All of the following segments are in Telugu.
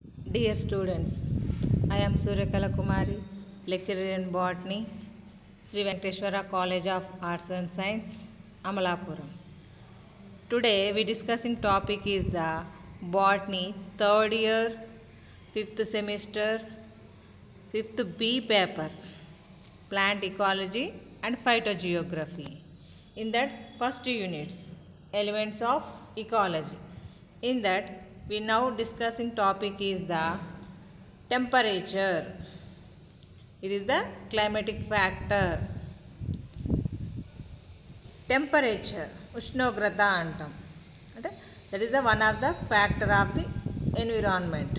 Dear students, I am Suryakala Kumari, lecturer in botany, Sri Venkateshwara College of Arts and Science, Amalapuram. Today we discussing topic is the botany third year, fifth semester, fifth B paper, plant ecology and phytogeography. In that first units, elements of ecology. In that we now discussing topic is the temperature. It is the climatic factor. Temperature ఉష్ణోగ్రత అంటాం అంటే that is the one of the factor of the environment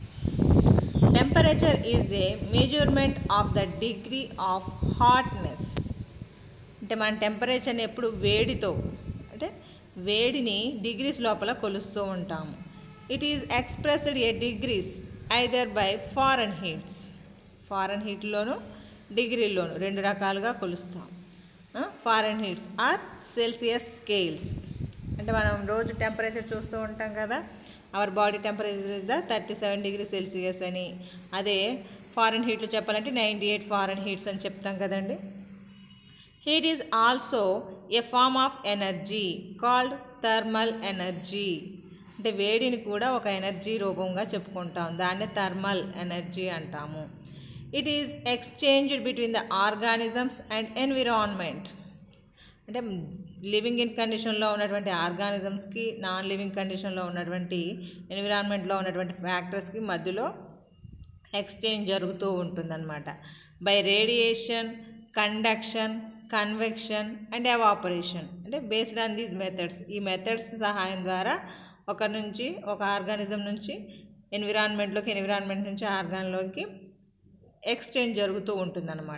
temperature is a measurement of the degree of hotness అంటే మన టెంపరేచర్ని ఎప్పుడు వేడితో అంటే వేడిని డిగ్రీస్ లోపల కొలుస్తూ ఉంటాము it is expressed a degrees either by Fahrenheits ఫారెన్ హీట్లోను డిగ్రీలోను రెండు రకాలుగా కొలుస్తాం Fahrenheits or Celsius scales అంటే మనం రోజు టెంపరేచర్ చూస్తూ ఉంటాం కదా our body temperature is the thirty seven degree Celsius అని అదే ఫారెన్ హీట్లు చెప్పాలంటే నైంటీ ఎయిట్ ఫారెన్ హీట్స్ అని చెప్తాం కదండి heat is also a form of energy called thermal energy అంటే వేడిని కూడా ఒక ఎనర్జీ రూపంగా చెప్పుకుంటాం దాన్నే థర్మల్ ఎనర్జీ అంటాము it is exchanged between the organisms and environment అంటే లివింగ్ ఇన్ కండిషన్లో ఉన్నటువంటి ఆర్గానిజమ్స్కి నాన్ లివింగ్ కండిషన్లో ఉన్నటువంటి ఎన్విరాన్మెంట్లో ఉన్నటువంటి ఫ్యాక్టర్స్కి మధ్యలో ఎక్స్చేంజ్ జరుగుతూ ఉంటుందన్నమాట by radiation conduction convection and evaporation అంటే బేస్డ్ ఆన్ దీస్ మెథడ్స్ ఈ మెథడ్స్ సహాయం ద్వారా ఒక నుంచి ఒక ఆర్గానిజం నుంచి ఎన్విరాన్మెంట్లోకి ఎన్విరాన్మెంట్ నుంచి ఆర్గాన్లోకి ఎక్స్చేంజ్ జరుగుతూ ఉంటుందన్నమాట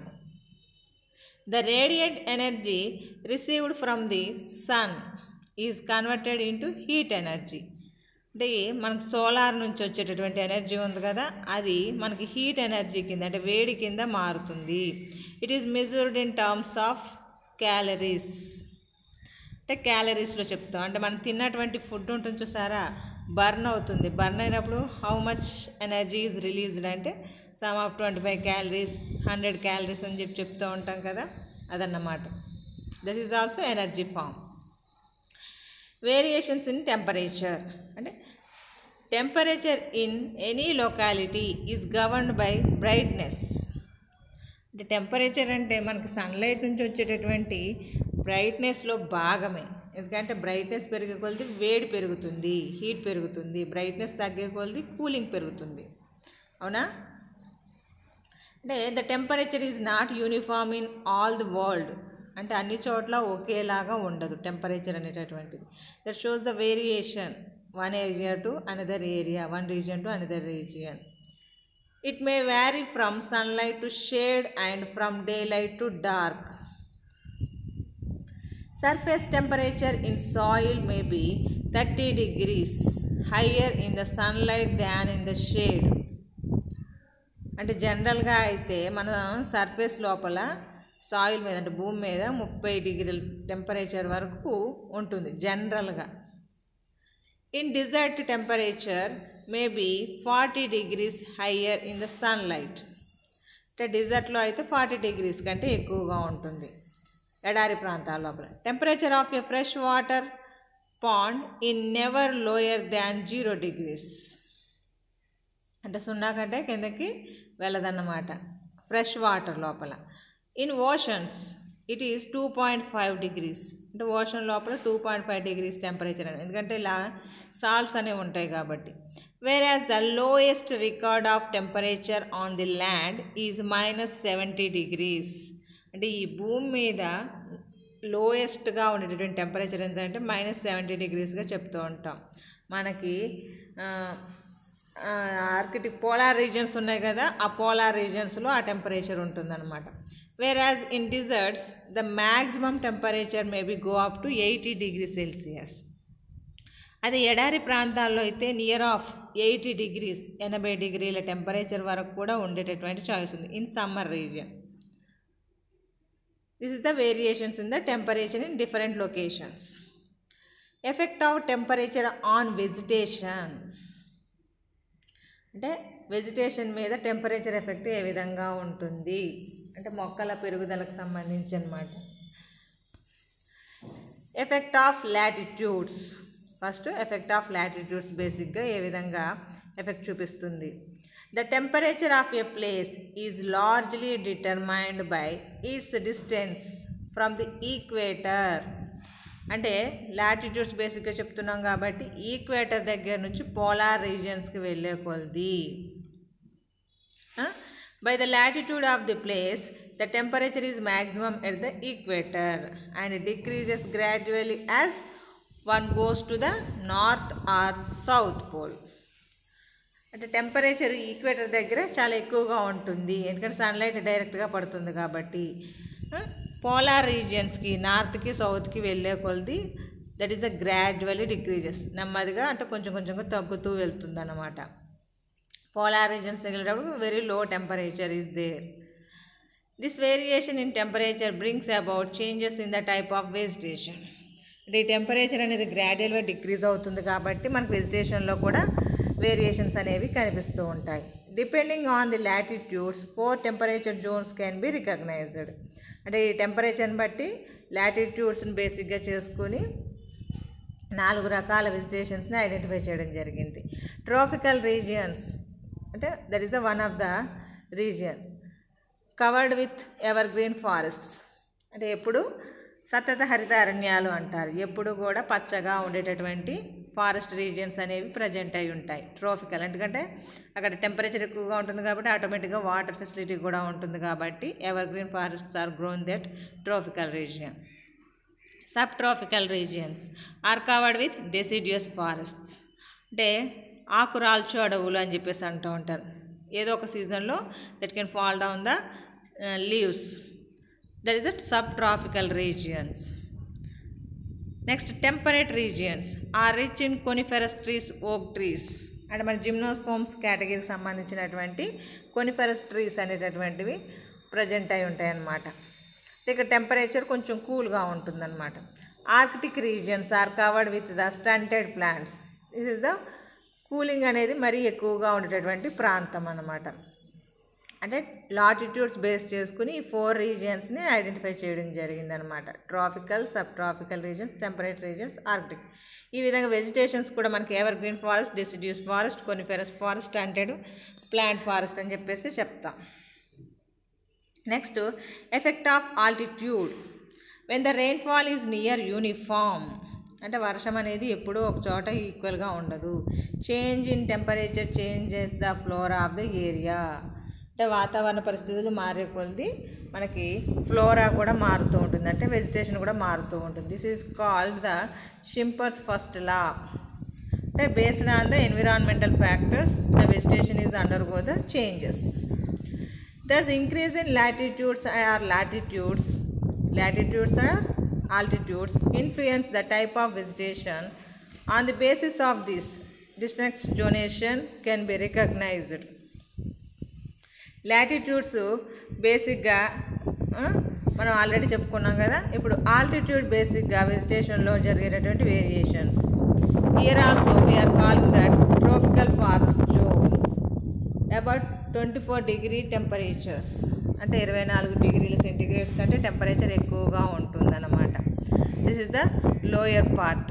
the radiant energy received from the sun is converted into heat energy అంటే మనకి సోలార్ నుంచి వచ్చేటటువంటి ఎనర్జీ ఉంది కదా అది మనకి హీట్ ఎనర్జీ కింద అంటే వేడి కింద మారుతుంది it is measured in terms of calories అంటే క్యాలరీస్లో చెప్తాం అంటే మనం తిన్నటువంటి ఫుడ్ ఉంటుంది చూసారా బర్న్ అవుతుంది బర్న్ అయినప్పుడు how much energy is released అంటే some of twenty five calories hundred calories అని చెప్పి చెప్తూ ఉంటాం కదా అదన్నమాట that is also energy form variations in temperature అంటే temperature in any locality is governed by brightness అంటే టెంపరేచర్ అంటే మనకి సన్లైట్ నుంచి వచ్చేటటువంటి బ్రైట్నెస్లో భాగమే ఎందుకంటే బ్రైట్నెస్ పెరిగే కొలది వేడి పెరుగుతుంది హీట్ పెరుగుతుంది బ్రైట్నెస్ తగ్గే కొలది కూలింగ్ పెరుగుతుంది అవునా అంటే the temperature is not uniform in all the world అంటే అన్ని చోట్ల ఒకేలాగా ఉండదు టెంపరేచర్ అనేటటువంటిది that shows the variation one area to another area one region to another region it may vary from sunlight to shade and from day light to dark surface temperature in soil may be thirty degrees higher in the sunlight than in the shade అంటే జనరల్గా అయితే మన సర్ఫేస్ లోపల సాయిల్ మీద అంటే భూమి మీద ముప్పై డిగ్రీల టెంపరేచర్ వరకు ఉంటుంది జనరల్గా in desert temperature may be forty degrees higher in the sunlight అంటే డిజర్ట్లో అయితే ఫార్టీ డిగ్రీస్ కంటే ఎక్కువగా ఉంటుంది ఎడారి ప్రాంతాల లోపల temperature of a fresh water pond in never lower than zero degrees అంటే సున్నా కంటే కిందకి వెళ్ళదన్నమాట ఫ్రెష్ వాటర్ లోపల in oceans it is two point five degrees అంటే ఓషన్ లోపల two point five degrees temperature అని ఎందుకంటే ఇలా సాల్ట్స్ అనేవి ఉంటాయి కాబట్టి whereas the lowest record of temperature on the land is minus seventy degrees అంటే ఈ భూమి మీద లోయెస్ట్గా ఉండేటటువంటి టెంపరేచర్ ఎంతంటే మైనస్ సెవెంటీ డిగ్రీస్గా చెప్తూ ఉంటాం మనకి ఆర్కిటిక్ పోలార్ రీజియన్స్ ఉన్నాయి కదా ఆ పోలార్ రీజియన్స్లో ఆ టెంపరేచర్ ఉంటుందన్నమాట whereas in deserts the maximum temperature maybe go up to eighty degree Celsius అది ఎడారి ప్రాంతాల్లో అయితే నియర్ ఆఫ్ ఎయిటీ డిగ్రీస్ ఎనభై డిగ్రీల టెంపరేచర్ వరకు కూడా ఉండేటటువంటి చాయిస్ ఉంది in summer region this is the variations in the temperature in different locations effect of temperature on vegetation అంటే వెజిటేషన్ మీద టెంపరేచర్ ఎఫెక్ట్ ఏ విధంగా ఉంటుంది అంటే మొక్కల పెరుగుదలకు సంబంధించి అనమాట effect of latitudes first effect of latitudes బేసిక్గా ఏ విధంగా ఎఫెక్ట్ చూపిస్తుంది the temperature of a place is largely determined by its distance from the equator అంటే లాటిట్యూడ్స్ బేసిక్గా చెప్తున్నాం కాబట్టి ఈక్వేటర్ దగ్గర నుంచి పోలార్ రీజియన్స్కి వెళ్ళే కొలది by the latitude of the place the temperature is maximum at the equator and it decreases gradually as one goes to the north or south pole అంటే టెంపరేచర్ ఈక్వేటర్ దగ్గర చాలా ఎక్కువగా ఉంటుంది ఎందుకంటే సన్లైట్ డైరెక్ట్గా పడుతుంది కాబట్టి పోలార్ రీజియన్స్కి నార్త్కి సౌత్కి వెళ్ళే కొలది that is the gradually decreases నెమ్మదిగా అంటే కొంచెం కొంచెంగా తగ్గుతూ వెళ్తుంది అన్నమాట పోలార్ రీజన్స్ వెళ్ళేటప్పుడు very low temperature is there this variation in temperature brings about changes in the type of vegetation అంటే ఈ టెంపరేచర్ అనేది గ్రాడ్యువల్గా డిక్రీజ్ అవుతుంది కాబట్టి మనకు వెజిటేషన్లో కూడా వేరియేషన్స్ అనేవి కనిపిస్తూ ఉంటాయి depending on the latitudes four temperature zones can be recognized అంటే ఈ టెంపరేచర్ని బట్టి లాటిట్యూడ్స్ని బేసిక్గా చేసుకుని నాలుగు రకాల వెజిటేషన్స్ని ఐడెంటిఫై చేయడం జరిగింది ట్రాఫికల్ రీజియన్స్ అంటే that is the one of the region covered with evergreen forests అంటే ఎప్పుడు సతత హరిత అరణ్యాలు అంటారు ఎప్పుడు కూడా పచ్చగా ఉండేటటువంటి ఫారెస్ట్ రీజియన్స్ అనేవి ప్రజెంట్ అయి ఉంటాయి ట్రోఫికల్ ఎందుకంటే అక్కడ టెంపరేచర్ ఎక్కువగా ఉంటుంది కాబట్టి ఆటోమేటిక్గా వాటర్ ఫెసిలిటీ కూడా ఉంటుంది కాబట్టి evergreen forests are grown that tropical region subtropical regions are covered with deciduous forests అంటే ఆకురాల్చు అడవులు అని చెప్పేసి అంటూ ఉంటారు ఏదో ఒక సీజన్లో that can fall down the leaves that is a subtropical regions next temperate regions are rich in coniferous trees oak trees అంటే మన జిమ్నోఫోమ్స్ కేటగిరీకి సంబంధించినటువంటి కొనిఫెరస్ ట్రీస్ అనేటటువంటివి ప్రజెంట్ అయి ఉంటాయి అన్నమాట ఇక్కడ టెంపరేచర్ కొంచెం కూల్గా ఉంటుందన్నమాట Arctic regions are covered with the stunted plants this is the cooling అనేది మరీ ఎక్కువగా ఉండేటటువంటి ప్రాంతం అన్నమాట అంటే లాటిట్యూడ్స్ బేస్ చేసుకుని ఈ ఫోర్ రీజియన్స్ని ఐడెంటిఫై చేయడం జరిగిందనమాట tropical subtropical regions temperate regions Arctic ఈ విధంగా వెజిటేషన్స్ కూడా మనకి evergreen forest deciduous forest coniferous forest stunted plant forest అని చెప్పేసి చెప్తాం next effect of altitude when the rainfall is near uniform అంటే వర్షం అనేది ఎప్పుడూ ఒక చోట ఈక్వల్గా ఉండదు change in temperature changes the flora of the area అంటే వాతావరణ పరిస్థితులు మారే కొలది మనకి ఫ్లోరా కూడా మారుతూ ఉంటుంది అంటే వెజిటేషన్ కూడా మారుతూ ఉంటుంది this is called the Schimper's first law అంటే based on the environmental factors the vegetation is undergo the changes Thus, increase in latitudes or latitudes, latitudes or altitudes influence the type of vegetation. On the basis of this, distance zonation can be recognized. Latitudes బేసిక్గా మనం ఆల్రెడీ చెప్పుకున్నాం కదా ఇప్పుడు ఆల్టిట్యూడ్ బేసిక్గా వెజిటేషన్లో జరిగేటటువంటి variations here also we are calling that tropical forest zone about twenty four degree temperatures అంటే ఇరవై నాలుగు డిగ్రీల సెంటిగ్రేడ్స్ కంటే టెంపరేచర్ ఎక్కువగా ఉంటుందన్నమాట this is the lower part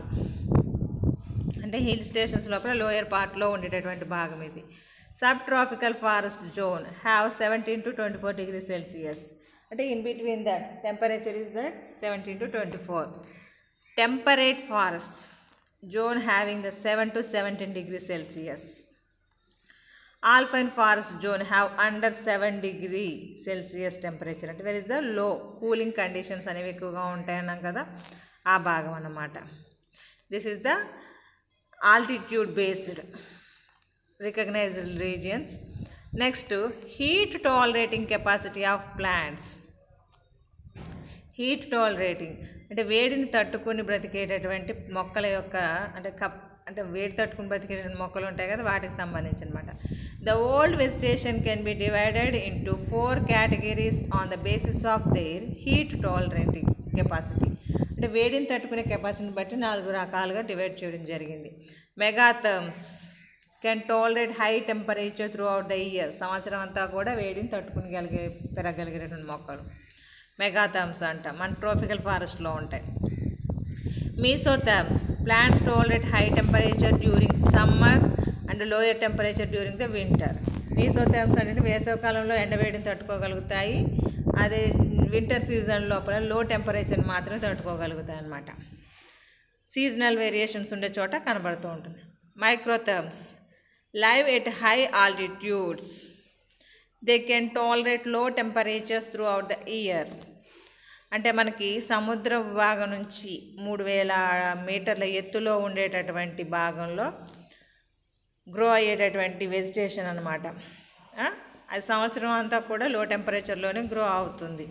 అంటే హిల్ స్టేషన్స్ లోపల లోయర్ పార్ట్లో ఉండేటటువంటి భాగం ఇది subtropical forest zone have seventeen to twenty four degree Celsius అంటే in between that temperature is that seventeen to twenty four temperate forests zone having the seven to seventeen degree Celsius alpine forest zone have under seven degree Celsius temperature అంటే where is the low cooling conditions అనేవి ఎక్కువగా ఉంటాయన్నాం కదా ఆ భాగం అన్నమాట this is the altitude based recognized regions next heat tolerating capacity of plants heat tolerating అంటే వేడిని తట్టుకొని బ్రతికేటటువంటి మొక్కల యొక్క అంటే కప్ అంటే వేడి తట్టుకుని బ్రతికేటువంటి మొక్కలు ఉంటాయి కదా వాటికి సంబంధించి అనమాట the old vegetation can be divided into four categories on the basis of their heat tolerating capacity అంటే వేడిని తట్టుకునే కెపాసిటీని బట్టి నాలుగు రకాలుగా డివైడ్ చేయడం జరిగింది megatherms can tolerate high temperature throughout the year సంవత్సరం అంతా కూడా వేడిని తట్టుకునిగలిగే పెరగలిగేటటువంటి మొక్కలు మెగాథమ్స్ అంట మన ట్రోపికల్ ఫారెస్ట్లో ఉంటాయి mesotherms plants tolerate high temperature during summer and lower temperature during the winter mesotherms అంటే వేసవికాలంలో ఎండవేడిని తట్టుకోగలుగుతాయి అదే వింటర్ సీజన్ లోపల లో టెంపరేచర్ మాత్రమే తట్టుకోగలుగుతాయి అన్నమాట సీజనల్ వేరియేషన్స్ ఉండే చోట కనబడుతూ ఉంటుంది microtherms live at high altitudes they can tolerate low temperatures throughout the year అంటే మనకి సముద్ర భాగం నుంచి మూడు వేల మీటర్ల ఎత్తులో ఉండేటటువంటి భాగంలో గ్రో అయ్యేటటువంటి వెజిటేషన్ అనమాట అది సంవత్సరం అంతా కూడా లో టెంపరేచర్లోనే గ్రో అవుతుంది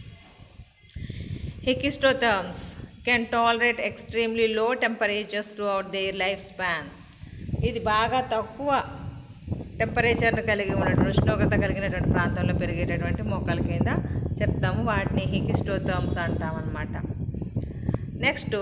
hekistotherms can tolerate extremely low temperatures throughout their life span ఇది బాగా తక్కువ టెంపరేచర్ను కలిగి ఉన్నటువంటి ఉష్ణోగ్రత కలిగినటువంటి ప్రాంతంలో పెరిగేటటువంటి మొక్కల కింద చెప్తాము వాటిని హికిస్టోథర్మ్స్ అంటామన్నమాట నెక్స్ట్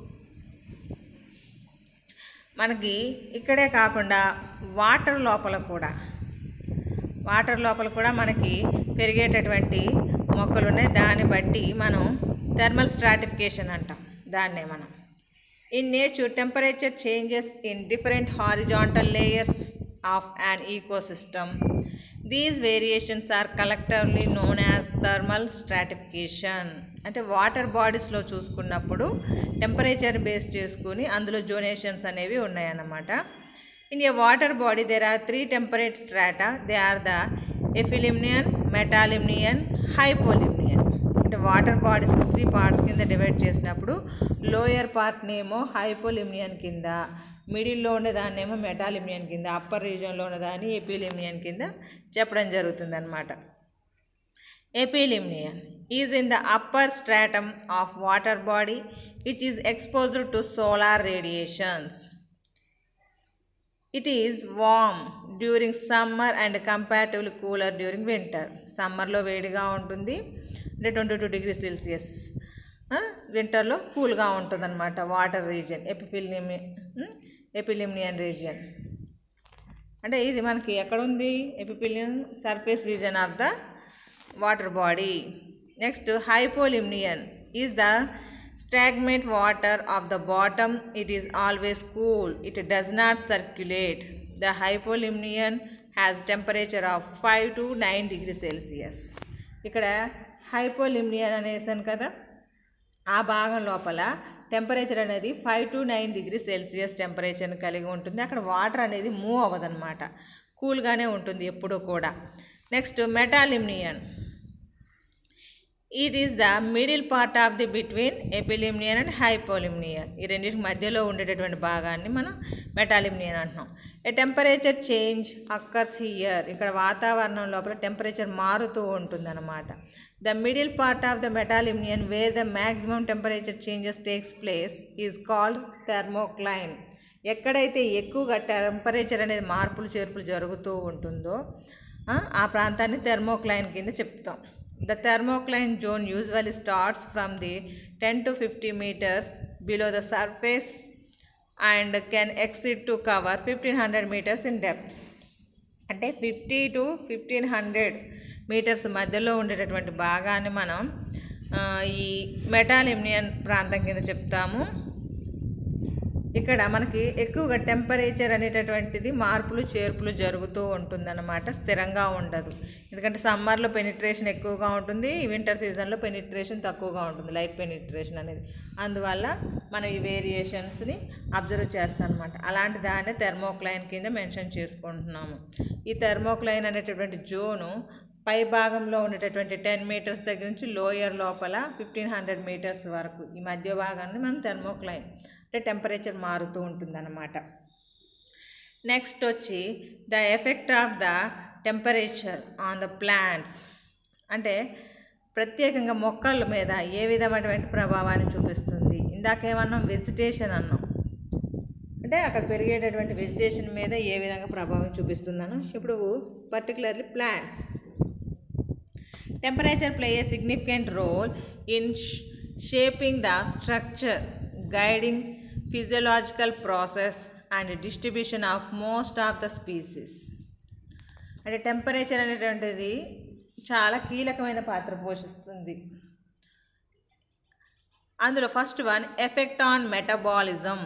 మనకి ఇక్కడే కాకుండా వాటర్ లోపల కూడా వాటర్ లోపల కూడా మనకి పెరిగేటటువంటి మొక్కలు ఉన్నాయి దాన్ని బట్టి మనం థర్మల్ స్ట్రాటిఫికేషన్ అంటాం దాన్నే మనం in nature temperature changes in different horizontal layers of an ecosystem these variations are collectively known as thermal stratification అంటే వాటర్ బాడీస్లో చూసుకున్నప్పుడు టెంపరేచర్ బేస్ చేసుకుని అందులో జోనేషన్స్ అనేవి ఉన్నాయన్నమాట in a water body there are three temperate strata they are the epilimnion metalimnion hypolimnion అంటే వాటర్ బాడీస్ త్రీ పార్ట్స్ కింద డివైడ్ చేసినప్పుడు లోయర్ పార్ట్నేమో హైపోలిమ్నియన్ కింద మిడిల్లో ఉండేదాన్నేమో మెటాలిమియన్ కింద అప్పర్ రీజియన్లో ఉన్నదాన్ని ఎపిలిమియన్ కింద చెప్పడం జరుగుతుంది అనమాట epilimnion is in the upper stratum of water body which is exposed to solar radiations it is warm during summer and comparatively cooler during winter సమ్మర్లో వేడిగా ఉంటుంది అంటే ట్వంటీ టూ డిగ్రీ సెల్సియస్ వింటర్లో కూల్గా ఉంటుంది అనమాట water region epilimnion epilimnion region అంటే ఇది మనకి ఎక్కడ ఉంది epilimnion surface region of the water body next hypolimnion is the stagnant water of the bottom it is always cool it does not circulate the hypolimnion has temperature of 5 to 9 degree celsius ఇక్కడ హైపోలిమ్నియన్ అనేసాను కదా ఆ భాగం లోపల టెంపరేచర్ అనేది five to nine degree Celsius టెంపరేచర్ని కలిగి ఉంటుంది అక్కడ వాటర్ అనేది మూవ్ అవ్వదన్నమాట కూల్గానే ఉంటుంది ఎప్పుడూ కూడా next metalimnion it is the middle part of the between epilimnion and hypolimnion ఈ రెండింటి మధ్యలో ఉండేటటువంటి భాగాన్ని మనం మెటాలిమ్నియన్ అంటున్నాం a temperature change occurs here ఇక్కడ వాతావరణం లోపల టెంపరేచర్ మారుతూ ఉంటుందన్నమాట the middle part of the metalimnion where the maximum temperature changes takes place is called thermocline ఎక్కడైతే ఎక్కువగా టెంపరేచర్ అనేది మార్పులు చేర్పులు జరుగుతూ ఉంటుందో ఆ ప్రాంతాన్ని థెర్మోక్లైన్ కింద చెప్తాం The thermocline zone usually starts from the 10 to 50 meters below the surface and can exceed to cover 1500 meters in depth. అంటే fifty to fifteen hundred metres మధ్యలో ఉండేటటువంటి భాగాన్ని మనం ఈ మెటాలిమ్నియన్ ప్రాంతం కింద చెప్తాము ఇక్కడ మనకి ఎక్కువగా టెంపరేచర్ అనేటటువంటిది మార్పులు చేర్పులు జరుగుతూ ఉంటుందన్నమాట స్థిరంగా ఉండదు ఎందుకంటే సమ్మర్లో పెనిట్రేషన్ ఎక్కువగా ఉంటుంది వింటర్ సీజన్లో పెనిట్రేషన్ తక్కువగా ఉంటుంది లైట్ పెనిట్రేషన్ అనేది అందువల్ల మనం ఈ వేరియేషన్స్ని అబ్జర్వ్ చేస్తాం అనమాట అలాంటి దాన్ని థెర్మోక్లైన్ కింద మెన్షన్ చేసుకుంటున్నాము ఈ థెర్మోక్లైన్ అనేటటువంటి జోను పై భాగంలో ఉండేటటువంటి టెన్ మీటర్స్ దగ్గర నుంచి లోయర్ లోపల ఫిఫ్టీన్ హండ్రెడ్ మీటర్స్ వరకు ఈ మధ్య భాగాన్ని మనం థెర్మోక్లైన్ అంటే టెంపరేచర్ మారుతూ ఉంటుందన్నమాట నెక్స్ట్ వచ్చి the effect of the temperature on the plants అంటే ప్రత్యేకంగా మొక్కల మీద ఏ విధమైనటువంటి ప్రభావాన్ని చూపిస్తుంది ఇందాకేమన్నాం వెజిటేషన్ అన్నాం అంటే అక్కడ పెరిగేటటువంటి వెజిటేషన్ మీద ఏ విధంగా ప్రభావం చూపిస్తుందను ఇప్పుడు particularly plants temperature play a significant role in shaping the structure guiding physiological process and distribution of most of the species అంటే టెంపరేచర్ అనేటువంటిది చాలా కీలకమైన పాత్ర పోషిస్తుంది అందులో first one effect on metabolism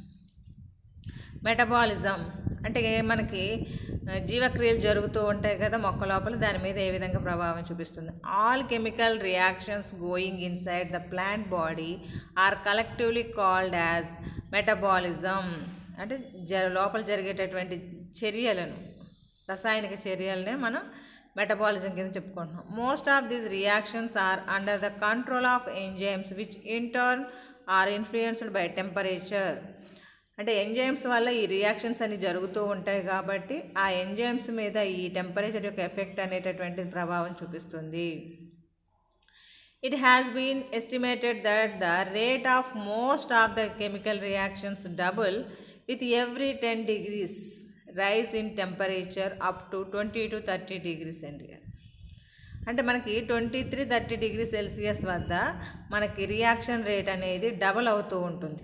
metabolism అంటే మనకి జీవక్రియలు జరుగుతూ ఉంటాయి కదా మొక్క లోపల దాని మీద ఏ విధంగా ప్రభావం చూపిస్తుంది all chemical reactions going inside the plant body are collectively called as metabolism అంటే జ లోపల జరిగేటటువంటి చర్యలను రసాయనిక చర్యలనే మనం మెటబాలిజం కింద చెప్పుకుంటున్నాం most of these reactions are under the control of enzymes which in turn are influenced by temperature అంటే ఎంజైమ్స్ వల్ల ఈ రియాక్షన్స్ అన్ని జరుగుతూ ఉంటాయి కాబట్టి ఆ ఎంజైమ్స్ మీద ఈ టెంపరేచర్ యొక్క ఎఫెక్ట్ అనేటటువంటి ప్రభావం చూపిస్తుంది it has been estimated that the rate of most of the chemical reactions double with every ten degrees rise in temperature up to twenty to thirty degree centigrade అంటే మనకి twenty three thirty degree Celsius వద్ద మనకి రియాక్షన్ రేట్ అనేది డబల్ అవుతూ ఉంటుంది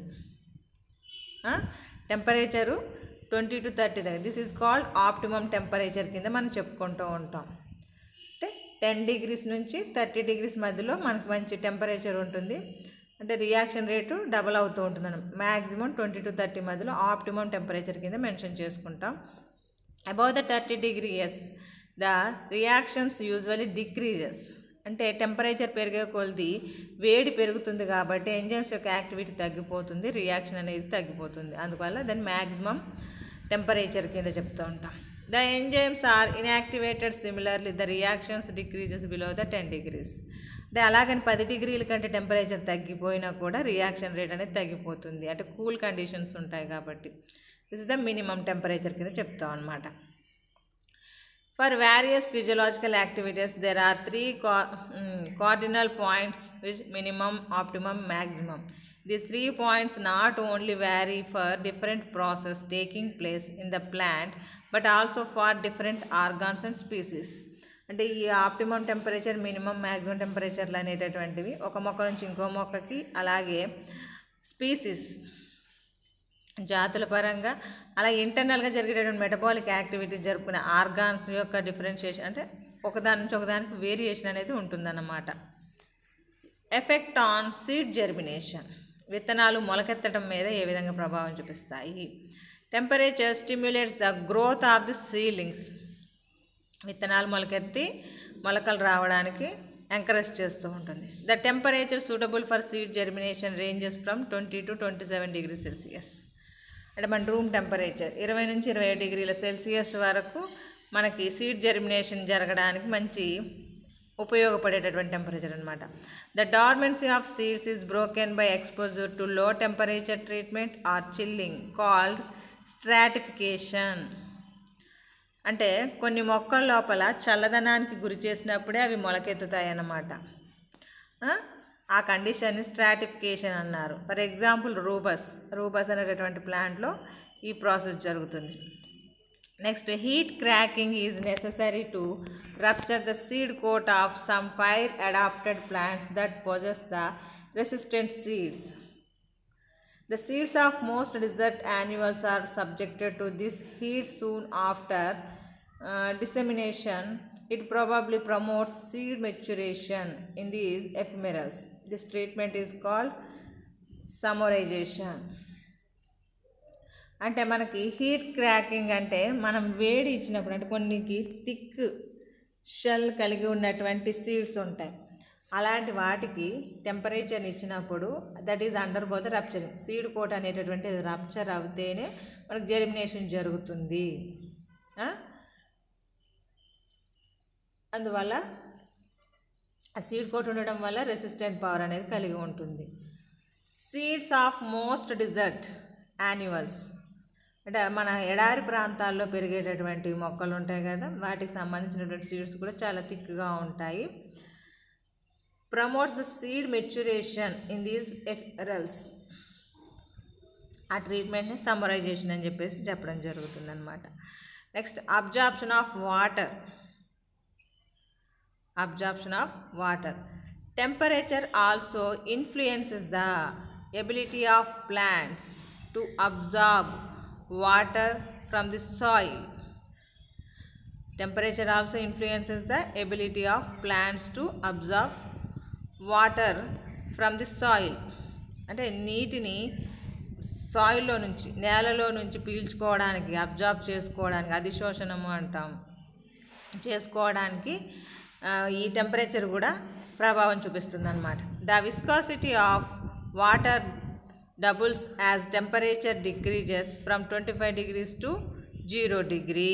టెంపరేచరు ట్వంటీ టు థర్టీ దగ్గర this is called optimum temperature కింద మనం చెప్పుకుంటూ ఉంటాం అంటే టెన్ డిగ్రీస్ నుంచి థర్టీ డిగ్రీస్ మధ్యలో మనకు మంచి టెంపరేచర్ ఉంటుంది అంటే రియాక్షన్ రేటు డబల్ అవుతూ ఉంటుంది మ్యాక్సిమం ట్వంటీ టు థర్టీ మధ్యలో ఆప్టిమమ్ టెంపరేచర్ కింద మెన్షన్ చేసుకుంటాం above the thirty degrees the reactions usually decreases అంటే టెంపరేచర్ పెరిగే కొలది వేడి పెరుగుతుంది కాబట్టి ఎంజైమ్స్ యొక్క యాక్టివిటీ తగ్గిపోతుంది రియాక్షన్ అనేది తగ్గిపోతుంది అందువల్ల దాన్ని మ్యాక్సిమం టెంపరేచర్ కింద చెప్తూ ఉంటాం the enzymes are inactivated similarly the reactions decreases below the ten degrees అంటే అలాగని పది డిగ్రీల కంటే టెంపరేచర్ తగ్గిపోయినా కూడా రియాక్షన్ రేట్ అనేది తగ్గిపోతుంది అంటే కూల్ కండిషన్స్ ఉంటాయి కాబట్టి this is the minimum temperature కింద చెప్తాం అనమాట for various physiological activities there are three cardinal points which minimum optimum maximum these three points not only vary for different process taking place in the plant but also for different organs and species అంటే ఈ ఆప్టిమం టెంపరేచర్ మినిమం మ్యాక్సిమం టెంపరేచర్లు అనేటటువంటివి ఒక మొక్క నుంచి ఇంకో మొక్కకి అలాగే స్పీసీస్ జాతుల పరంగా అలాగే ఇంటర్నల్గా జరిగేటటువంటి మెటబాలిక్ యాక్టివిటీస్ జరుపుకునే ఆర్గాన్స్ యొక్క డిఫరెన్షియేషన్ అంటే ఒకదాని నుంచి ఒకదానికి వేరియేషన్ అనేది ఉంటుందన్నమాట ఎఫెక్ట్ ఆన్ సీడ్ జెర్మినేషన్ విత్తనాలు మొలకెత్తడం మీద ఏ విధంగా ప్రభావం చూపిస్తాయి temperature stimulates the growth of the seedlings విత్తనాలు మొలకెత్తి మొలకలు రావడానికి ఎంకరేజ్ చేస్తూ ఉంటుంది the temperature suitable for seed germination ranges from twenty to twenty seven degree Celsius అంటే మన రూమ్ టెంపరేచర్ ఇరవై నుంచి ఇరవై డిగ్రీల సెల్సియస్ వరకు మనకి సీడ్ జెర్మినేషన్ జరగడానికి మంచి ఉపయోగపడేటటువంటి టెంపరేచర్ అనమాట the dormancy of seeds is broken by exposure to low temperature treatment or chilling called stratification అంటే కొన్ని మొక్కల లోపల చల్లదనానికి గురి చేసినప్పుడే అవి మొలకెత్తుతాయి అన్నమాట ఆ? ఆ కండిషన్ని స్ట్రాటిఫికేషన్ అన్నారు ఫర్ ఎగ్జాంపుల్ రూబస్ రూబస్ అనేటటువంటి ప్లాంట్లో ఈ ప్రాసెస్ జరుగుతుంది next heat cracking is necessary to rupture the seed coat of some fire adapted plants that possess the resistant seeds The seeds of most desert annuals are subjected to this heat soon after uh, dissemination. It probably promotes seed maturation in these ephemerals. This treatment is called summarization. అంటే మనకి హీట్ క్రాకింగ్ అంటే మనం వేడి ఇచ్చినప్పుడు అంటే కొన్నికి థిక్ షెల్ కలిగి ఉన్నటువంటి సీడ్స్ ఉంటాయి అలాంటి వాటికి టెంపరేచర్ ఇచ్చినప్పుడు that is undergo the rupturing seed coat అనేటటువంటి రప్చర్ అవుతేనే మనకు జెర్మినేషన్ జరుగుతుంది ఆ? అందువల్ల ఆ సీడ్ కోట్ ఉండడం వల్ల రెసిస్టెంట్ పవర్ అనేది కలిగి ఉంటుంది seeds of most desert annuals అంటే మన ఎడారి ప్రాంతాల్లో పెరిగేటటువంటి మొక్కలు ఉంటాయి కదా వాటికి సంబంధించినటువంటి సీడ్స్ కూడా చాలా థిక్గా ఉంటాయి promotes the seed maturation in these ephemerals ఆ ట్రీట్మెంట్ని సమ్మరైజేషన్ అని చెప్పేసి చెప్పడం జరుగుతుంది అనమాట next absorption of water absorption of water temperature also influences the ability of plants to absorb water from the soil temperature also influences the ability of plants to absorb water from the soil అంటే నీటిని సాయిల్లో నుంచి నేలలో నుంచి పీల్చుకోవడానికి అబ్జార్బ్ చేసుకోవడానికి అధిశోషణము అంటాం చేసుకోవడానికి ఆ, ఈ టెంపరేచర్ కూడా ప్రభావం చూపిస్తుంది అనమాట the viscosity of water doubles as temperature decreases from twenty five degrees to zero degree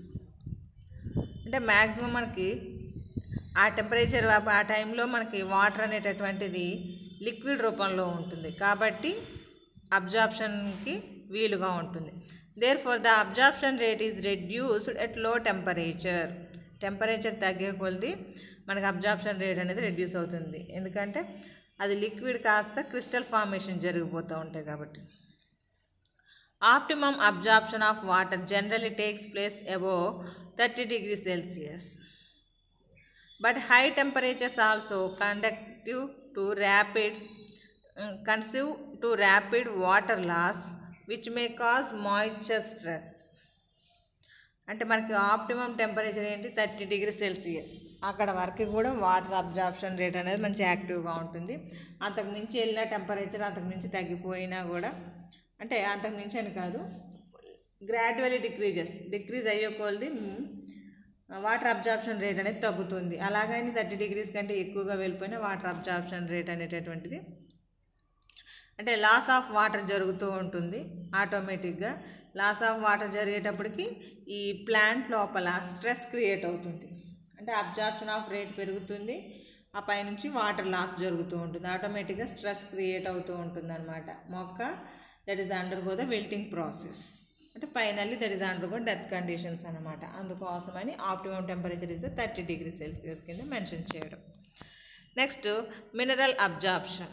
అంటే మ్యాక్సిమం మనకి ఆ టెంపరేచర్ ఆ టైంలో మనకి వాటర్ అనేటటువంటిది లిక్విడ్ రూపంలో ఉంటుంది కాబట్టి అబ్జార్ప్షన్కి వీలుగా ఉంటుంది therefore the absorption rate is reduced at low temperature temperature తగ్గే కొలది మనకి అబ్జార్ప్షన్ రేట్ అనేది రెడ్యూస్ అవుతుంది ఎందుకంటే అది లిక్విడ్ కాస్త క్రిస్టల్ ఫార్మేషన్ జరిగిపోతూ ఉంటాయి కాబట్టి optimum absorption of water generally takes place above thirty degree celsius but high temperatures also conductive to rapid conducive to rapid water loss which may cause moisture stress అంటే మనకి ఆప్టిమమ్ టెంపరేచర్ ఏంటి థర్టీ డిగ్రీ సెల్సియస్ అక్కడ వరకు కూడా వాటర్ అబ్జార్ప్షన్ రేట్ అనేది మంచి యాక్టివ్గా ఉంటుంది అంతకు మించి వెళ్ళిన టెంపరేచర్ అంతకు మించి తగ్గిపోయినా కూడా అంటే అంతకు మించి అని కాదు గ్రాడ్యువల్లీ డిక్రీజెస్ డిక్రీజ్ అయ్యే కొలది వాటర్ అబ్జార్ప్షన్ రేట్ అనేది తగ్గుతుంది అలాగని థర్టీ డిగ్రీస్ కంటే ఎక్కువగా వెళ్ళిపోయినా వాటర్ అబ్జార్ప్షన్ రేట్ అనేటటువంటిది అంటే లాస్ ఆఫ్ వాటర్ జరుగుతూ ఉంటుంది ఆటోమేటిక్గా లాస్ ఆఫ్ వాటర్ జరిగేటప్పటికి ఈ ప్లాంట్ లోపల స్ట్రెస్ క్రియేట్ అవుతుంది అంటే అబ్జార్ప్షన్ ఆఫ్ రేట్ పెరుగుతుంది ఆ పైనుంచి వాటర్ లాస్ జరుగుతూ ఉంటుంది ఆటోమేటిక్గా స్ట్రెస్ క్రియేట్ అవుతూ ఉంటుంది అనమాట మొక్క that is undergo the wilting process అంటే finally that is undergo death conditions అనమాట అందుకోసమని optimum temperature is the thirty degree celsius కింద మెన్షన్ చేయడం next mineral absorption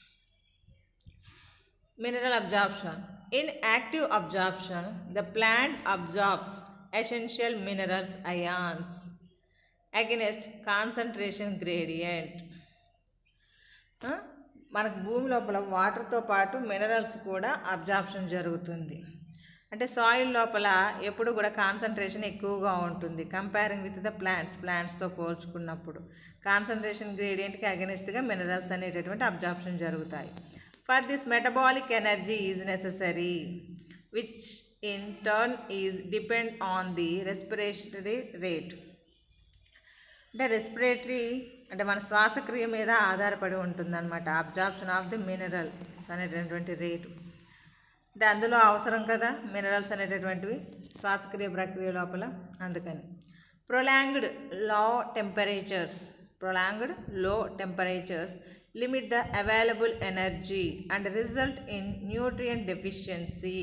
mineral absorption in active absorption the plant absorbs essential minerals ions against concentration gradient ఆ, మనకు భూమి లోపల వాటర్తో పాటు మినరల్స్ కూడా అబ్జార్ప్షన్ జరుగుతుంది అంటే సాయిల్ లోపల ఎప్పుడు కూడా కాన్సన్ట్రేషన్ ఎక్కువగా ఉంటుంది కంపేరింగ్ విత్ ద ప్లాంట్స్ ప్లాంట్స్తో పోల్చుకున్నప్పుడు కాన్సన్ట్రేషన్ గ్రేడియంట్కి అగెనిస్ట్గా మినరల్స్ అనేటటువంటి అబ్జార్ప్షన్ జరుగుతాయి for this metabolic energy is necessary which in turn is depend on the respiratory rate అంటే రెస్పిరేటరీ అంటే మన శ్వాసక్రియ మీద ఆధారపడి ఉంటుందన్నమాట అబ్జార్ప్షన్ ఆఫ్ ది మినరల్స్ అనేటటువంటి రేటు అంటే అందులో అవసరం కదా మినరల్స్ అనేటటువంటివి శ్వాసక్రియ ప్రక్రియ లోపల అందుకని prolonged low temperatures prolonged low temperatures limit the available energy and result in nutrient deficiency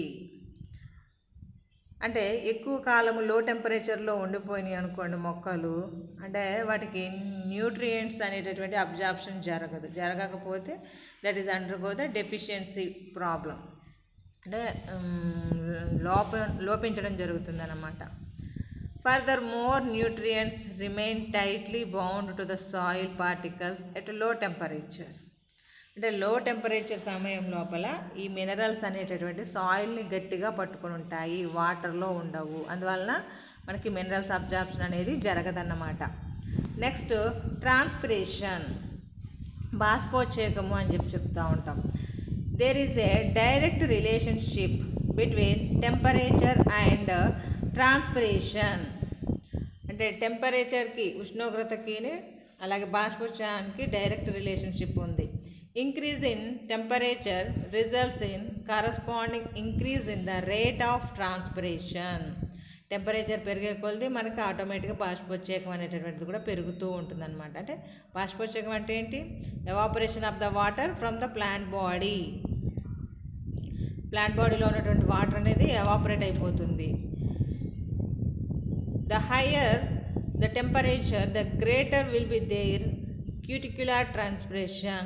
అంటే ఎక్కువ కాలము లో టెంపరేచర్లో ఉండిపోయినాయి అనుకోండి మొక్కలు అంటే వాటికి న్యూట్రియంట్స్ అనేటటువంటి అబ్జార్ప్షన్ జరగదు జరగకపోతే that is undergo the deficiency problem అంటే ఉమ్, లోప లోపించడం జరుగుతుంది అన్నమాట furthermore nutrients remain tightly bound to the soil particles at low temperature అంటే లో టెంపరేచర్ సమయం లోపల ఈ మినరల్స్ అనేటటువంటి సాయిల్ని గట్టిగా పట్టుకొని ఉంటాయి వాటర్లో ఉండవు అందువలన మనకి మినరల్స్ అబ్జార్ప్షన్ అనేది జరగదన్నమాట నెక్స్ట్ ట్రాన్స్పిరేషన్ బాష్పోచ్చేకము అని చెప్పి చెప్తూ ఉంటాం there is a direct relationship between temperature and transpiration అంటే టెంపరేచర్కి ఉష్ణోగ్రతకి అలాగే బాష్పోచ్చానికి డైరెక్ట్ రిలేషన్షిప్ ఉంది increase in temperature results in corresponding increase in the rate of transpiration temperature పెరిగే కొలది మనకి ఆటోమేటిక్గా బాష్పోచ్చేకం అనేటటువంటిది కూడా పెరుగుతూ ఉంటుందన్నమాట అంటే బాష్పోచ్చేకం అంటే ఏంటి evaporation of the water from the plant body plant బాడీలో ఉన్నటువంటి వాటర్ అనేది ఎవాపరేట్ అయిపోతుంది the higher the temperature the greater will be their cuticular transpiration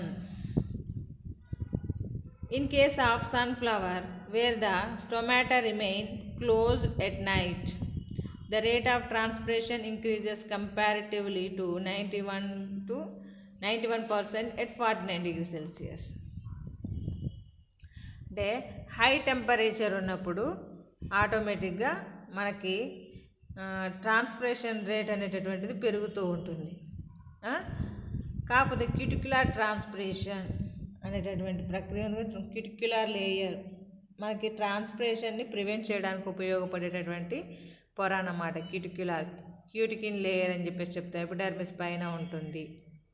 in case of sunflower where the stomata remain closed at night the rate of transpiration increases comparatively to 91 to 91% at 49 degrees celsius అంటే హై టెంపరేచర్ ఉన్నప్పుడు ఆటోమేటిక్గా మనకి ట్రాన్స్పిరేషన్ రేట్ అనేటటువంటిది పెరుగుతూ ఉంటుంది ఆ? కాకపోతే క్యూటిక్యులర్ ట్రాన్స్పిరేషన్ అనేటటువంటి ప్రక్రియ ఉంది క్యూటిక్యులర్ లేయర్ మనకి ట్రాన్స్పిరేషన్ని ప్రివెంట్ చేయడానికి ఉపయోగపడేటటువంటి పొర అన్నమాట క్యూటిక్యులర్ క్యూటికిన్ లేయర్ అని చెప్పేసి చెప్తాం ఎపిడర్మిస్ పైన ఉంటుంది